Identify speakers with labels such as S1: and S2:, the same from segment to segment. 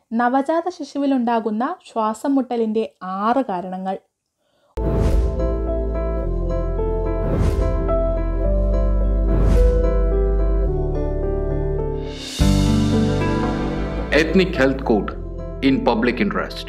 S1: നവജാത ശിശുവിലുണ്ടാകുന്ന ശ്വാസം മുട്ടലിൻ്റെ ആറ് കാരണങ്ങൾ
S2: Ethnic Health Code in Public Interest.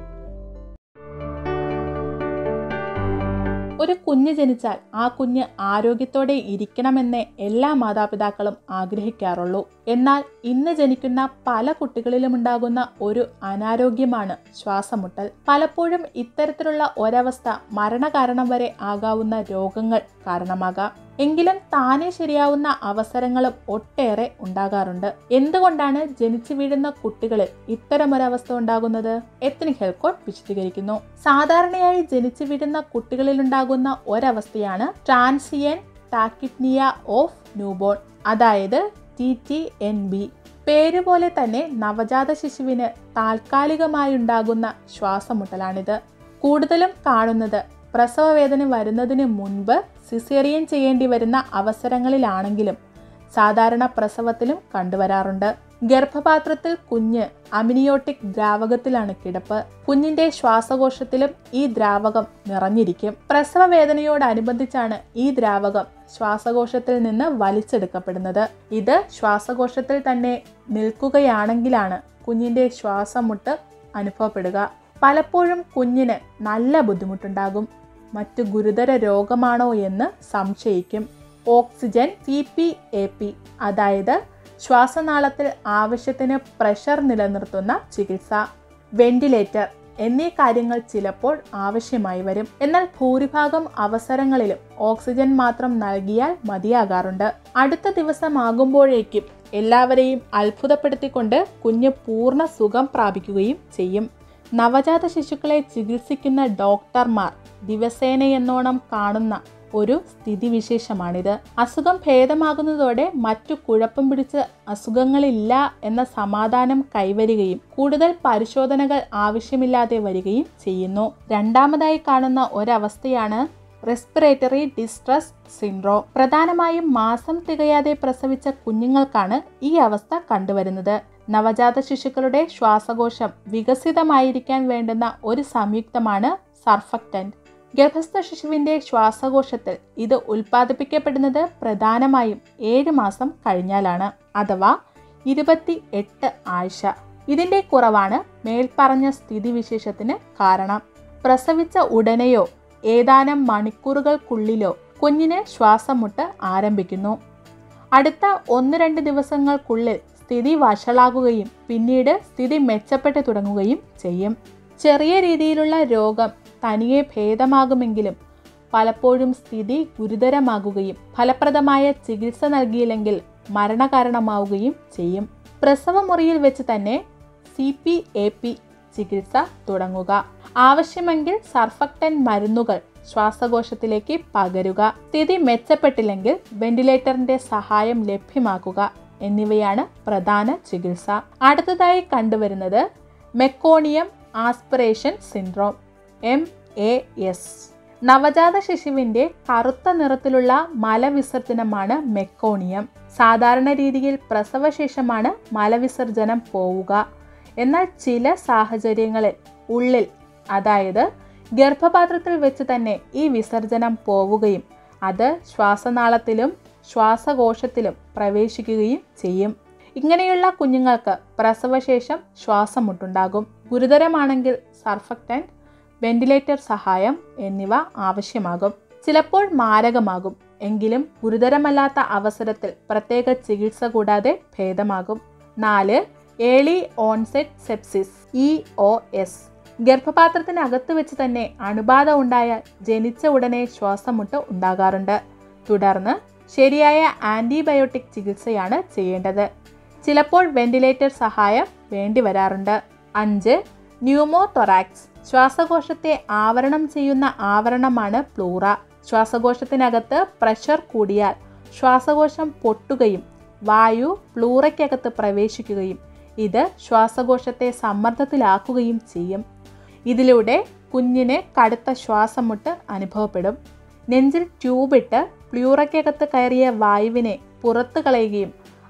S1: ഒരു കുഞ്ഞ് ജനിച്ചാൽ ആ കുഞ്ഞ് ആരോഗ്യത്തോടെ ഇരിക്കണമെന്നേ എല്ലാ മാതാപിതാക്കളും ആഗ്രഹിക്കാറുള്ളൂ എന്നാൽ ഇന്ന് ജനിക്കുന്ന പല കുട്ടികളിലും ഉണ്ടാകുന്ന ഒരു അനാരോഗ്യമാണ് ശ്വാസമുട്ടൽ പലപ്പോഴും ഇത്തരത്തിലുള്ള ഒരവസ്ഥ മരണകാരണം വരെ ആകാവുന്ന രോഗങ്ങൾ കാരണമാകാം എങ്കിലും താനെ ശരിയാവുന്ന അവസരങ്ങളും ഒട്ടേറെ ഉണ്ടാകാറുണ്ട് എന്തുകൊണ്ടാണ് ജനിച്ചു വീഴുന്ന കുട്ടികളിൽ ഇത്തരമൊരവസ്ഥ ഉണ്ടാകുന്നത് എത്നിക് ഹെൽത്ത് കോഡ് വിശദീകരിക്കുന്നു സാധാരണയായി ജനിച്ചു വീഴുന്ന കുട്ടികളിൽ ഉണ്ടാകുന്ന ഒരവസ്ഥയാണ് ട്രാൻസിയൻ ടാക്കിറ്റ്നിയ ഓഫ് ന്യൂബോൺ അതായത് ടി ടി എൻ ബി പേരുപോലെ തന്നെ നവജാത ശിശുവിന് താൽക്കാലികമായുണ്ടാകുന്ന ശ്വാസമുട്ടലാണിത് കൂടുതലും കാണുന്നത് പ്രസവവേദന വരുന്നതിന് മുൻപ് സിസേറിയൻ ചെയ്യേണ്ടി വരുന്ന അവസരങ്ങളിലാണെങ്കിലും സാധാരണ പ്രസവത്തിലും കണ്ടുവരാറുണ്ട് ഗർഭപാത്രത്തിൽ കുഞ്ഞ് അമിനിയോട്ടിക് ദ്രാവകത്തിലാണ് കിടപ്പ് കുഞ്ഞിന്റെ ശ്വാസകോശത്തിലും ഈ ദ്രാവകം നിറഞ്ഞിരിക്കും പ്രസവ വേദനയോടനുബന്ധിച്ചാണ് ഈ ദ്രാവകം ശ്വാസകോശത്തിൽ നിന്ന് വലിച്ചെടുക്കപ്പെടുന്നത് ഇത് ശ്വാസകോശത്തിൽ തന്നെ നിൽക്കുകയാണെങ്കിലാണ് കുഞ്ഞിന്റെ ശ്വാസമുട്ട് അനുഭവപ്പെടുക പലപ്പോഴും കുഞ്ഞിന് നല്ല ബുദ്ധിമുട്ടുണ്ടാകും മറ്റു ഗുരുതര രോഗമാണോ എന്ന് സംശയിക്കും oxygen C P A P അതായത് ശ്വാസനാളത്തിൽ ആവശ്യത്തിന് പ്രഷർ നിലനിർത്തുന്ന ചികിത്സ വെന്റിലേറ്റർ എന്നീ കാര്യങ്ങൾ ചിലപ്പോൾ ആവശ്യമായി വരും എന്നാൽ ഭൂരിഭാഗം അവസരങ്ങളിലും ഓക്സിജൻ മാത്രം നൽകിയാൽ മതിയാകാറുണ്ട് അടുത്ത ദിവസമാകുമ്പോഴേക്കും എല്ലാവരെയും അത്ഭുതപ്പെടുത്തിക്കൊണ്ട് കുഞ്ഞ് പൂർണ്ണ സുഖം പ്രാപിക്കുകയും ചെയ്യും നവജാത ശിശുക്കളെ ചികിത്സിക്കുന്ന ഡോക്ടർമാർ ദിവസേനയെന്നോണം കാണുന്ന ഒരു സ്ഥിതിവിശേഷമാണിത് അസുഖം ഭേദമാകുന്നതോടെ മറ്റു കുഴപ്പം പിടിച്ച അസുഖങ്ങളില്ല എന്ന സമാധാനം കൈവരികയും കൂടുതൽ പരിശോധനകൾ ആവശ്യമില്ലാതെ വരികയും ചെയ്യുന്നു രണ്ടാമതായി കാണുന്ന ഒരവസ്ഥയാണ് റെസ്പിറേറ്ററി ഡിസ്ട്രസ് സിൻഡ്രോം പ്രധാനമായും മാസം തികയാതെ പ്രസവിച്ച കുഞ്ഞുങ്ങൾക്കാണ് ഈ അവസ്ഥ കണ്ടുവരുന്നത് നവജാത ശിശുക്കളുടെ ശ്വാസകോശം വികസിതമായിരിക്കാൻ വേണ്ടുന്ന ഒരു സംയുക്തമാണ് സർഫക്റ്റന്റ് ഗർഭസ്ഥ ശിശുവിന്റെ ശ്വാസകോശത്തിൽ ഇത് ഉൽപ്പാദിപ്പിക്കപ്പെടുന്നത് പ്രധാനമായും ഏഴ് മാസം കഴിഞ്ഞാലാണ് അഥവാ ഇരുപത്തി എട്ട് ആഴ്ച ഇതിന്റെ കുറവാണ് മേൽപ്പറഞ്ഞ സ്ഥിതിവിശേഷത്തിന് കാരണം പ്രസവിച്ച ഉടനെയോ ഏതാനും മണിക്കൂറുകൾക്കുള്ളിലോ കുഞ്ഞിന് ശ്വാസമുട്ട് ആരംഭിക്കുന്നു അടുത്ത ഒന്ന് രണ്ട് ദിവസങ്ങൾക്കുള്ളിൽ സ്ഥിതി വഷളാകുകയും പിന്നീട് സ്ഥിതി മെച്ചപ്പെട്ടു തുടങ്ങുകയും ചെയ്യും ചെറിയ രീതിയിലുള്ള രോഗം തനിയെ ഭേദമാകുമെങ്കിലും പലപ്പോഴും സ്ഥിതി ഗുരുതരമാകുകയും ഫലപ്രദമായ ചികിത്സ നൽകിയില്ലെങ്കിൽ മരണകാരണമാവുകയും ചെയ്യും പ്രസവമുറിയിൽ വെച്ച് തന്നെ സി പി എ പി ചികിത്സ തുടങ്ങുക ആവശ്യമെങ്കിൽ സർഫക്ടൻ മരുന്നുകൾ ശ്വാസകോശത്തിലേക്ക് പകരുക സ്ഥിതി മെച്ചപ്പെട്ടില്ലെങ്കിൽ വെന്റിലേറ്ററിന്റെ സഹായം ലഭ്യമാക്കുക എന്നിവയാണ് പ്രധാന ചികിത്സ അടുത്തതായി കണ്ടുവരുന്നത് meconium aspiration syndrome M A S നവജാത ശിശുവിന്റെ കറുത്ത നിറത്തിലുള്ള മലവിസർജനമാണ് മെക്കോണിയം സാധാരണ രീതിയിൽ പ്രസവശേഷമാണ് മലവിസർജനം പോവുക എന്നാൽ ചില സാഹചര്യങ്ങളിൽ ഉള്ളിൽ അതായത് ഗർഭപാത്രത്തിൽ വെച്ച് തന്നെ ഈ വിസർജനം പോവുകയും അത് ശ്വാസനാളത്തിലും ശ്വാസകോശത്തിലും പ്രവേശിക്കുകയും ചെയ്യും ഇങ്ങനെയുള്ള കുഞ്ഞുങ്ങൾക്ക് പ്രസവശേഷം ശ്വാസം മുട്ടുണ്ടാകും ഗുരുതരമാണെങ്കിൽ സർഫക്റ്റൻറ്റ് വെന്റിലേറ്റർ സഹായം എന്നിവ ആവശ്യമാകും ചിലപ്പോൾ മാരകമാകും എങ്കിലും ഗുരുതരമല്ലാത്ത അവസരത്തിൽ പ്രത്യേക ചികിത്സ കൂടാതെ ഭേദമാകും നാല് early onset sepsis E O S ഗർഭപാത്രത്തിനകത്ത് വെച്ച് തന്നെ അണുബാധ ഉണ്ടായാൽ ജനിച്ച ഉടനെ ശ്വാസമുട്ട് ഉണ്ടാകാറുണ്ട് തുടർന്ന് ശരിയായ ആൻറ്റിബയോട്ടിക് ചികിത്സയാണ് ചെയ്യേണ്ടത് ചിലപ്പോൾ വെന്റിലേറ്റർ സഹായം വേണ്ടി വരാറുണ്ട് അഞ്ച് ന്യൂമോതൊറാക്സ് ശ്വാസകോശത്തെ ആവരണം ചെയ്യുന്ന ആവരണമാണ് പ്ലൂറ ശ്വാസകോശത്തിനകത്ത് പ്രഷർ കൂടിയാൽ ശ്വാസകോശം പൊട്ടുകയും വായു പ്ലൂറയ്ക്കകത്ത് പ്രവേശിക്കുകയും ഇത് ശ്വാസകോശത്തെ സമ്മർദ്ദത്തിലാക്കുകയും ചെയ്യും ഇതിലൂടെ കുഞ്ഞിന് കടുത്ത ശ്വാസമുട്ട് അനുഭവപ്പെടും നെഞ്ചിൽ ട്യൂബിട്ട് പ്ലൂറയ്ക്കകത്ത് കയറിയ വായുവിനെ പുറത്തു കളയുകയും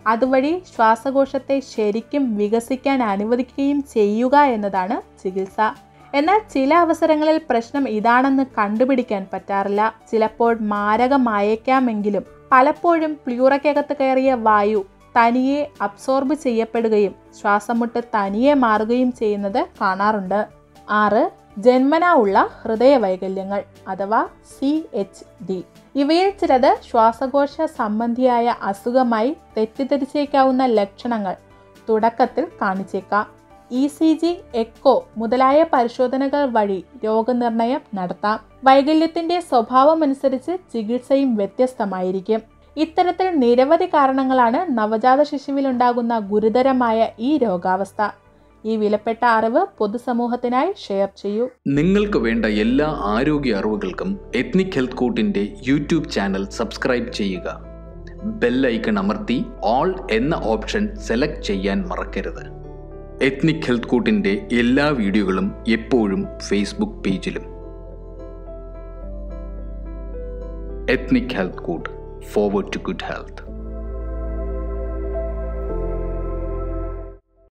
S1: അതുവഴി ശ്വാസകോശത്തെ ശരിക്കും വികസിക്കാൻ അനുവദിക്കുകയും ചെയ്യുക എന്നതാണ് ചികിത്സ എന്നാൽ ചില അവസരങ്ങളിൽ പ്രശ്നം ഇതാണെന്ന് കണ്ടുപിടിക്കാൻ പറ്റാറില്ല ചിലപ്പോൾ മാരകമായേക്കാമെങ്കിലും പലപ്പോഴും പ്ലൂറയ്ക്കകത്ത് കയറിയ വായു തനിയെ അബ്സോർബ് ചെയ്യപ്പെടുകയും ശ്വാസമുട്ട് തനിയെ മാറുകയും ചെയ്യുന്നത് കാണാറുണ്ട് ആറ് ജന്മനാ ഉള്ള ഹൃദയവൈകല്യങ്ങൾ അഥവാ സി എച്ച് ഡി ഇവയിൽ ചിലത് ശ്വാസകോശ സംബന്ധിയായ അസുഖമായി തെറ്റിദ്ധരിച്ചേക്കാവുന്ന ലക്ഷണങ്ങൾ തുടക്കത്തിൽ കാണിച്ചേക്കാം ഇ സി ജി എക്കോ മുതലായ പരിശോധനകൾ വഴി രോഗനിർണയം നടത്താം വൈകല്യത്തിന്റെ സ്വഭാവമനുസരിച്ച് ചികിത്സയും വ്യത്യസ്തമായിരിക്കും ഇത്തരത്തിൽ നിരവധി കാരണങ്ങളാണ് നവജാത ശിശുവിലുണ്ടാകുന്ന ഗുരുതരമായ ഈ രോഗാവസ്ഥ ഈ വിലപ്പെട്ട അറിവ് പൊതുസമൂഹത്തിനായി ഷെയർ ചെയ്യൂ
S2: നിങ്ങൾക്ക് വേണ്ട എല്ലാ ആരോഗ്യ അറിവുകൾക്കും എത്നിക് ഹെൽത്ത് കോട്ടിന്റെ യൂട്യൂബ് ചാനൽ സബ്സ്ക്രൈബ് ചെയ്യുക ബെൽ ഐക്കൺ അമർത്തി ഓൾ എന്ന ഓപ്ഷൻ സെലക്ട് ചെയ്യാൻ മറക്കരുത് എത്നിക് ഹെൽത്ത് കോട്ടിന്റെ എല്ലാ വീഡിയോകളും എപ്പോഴും ഫേസ്ബുക്ക് പേജിലും ethnic health court forward to good health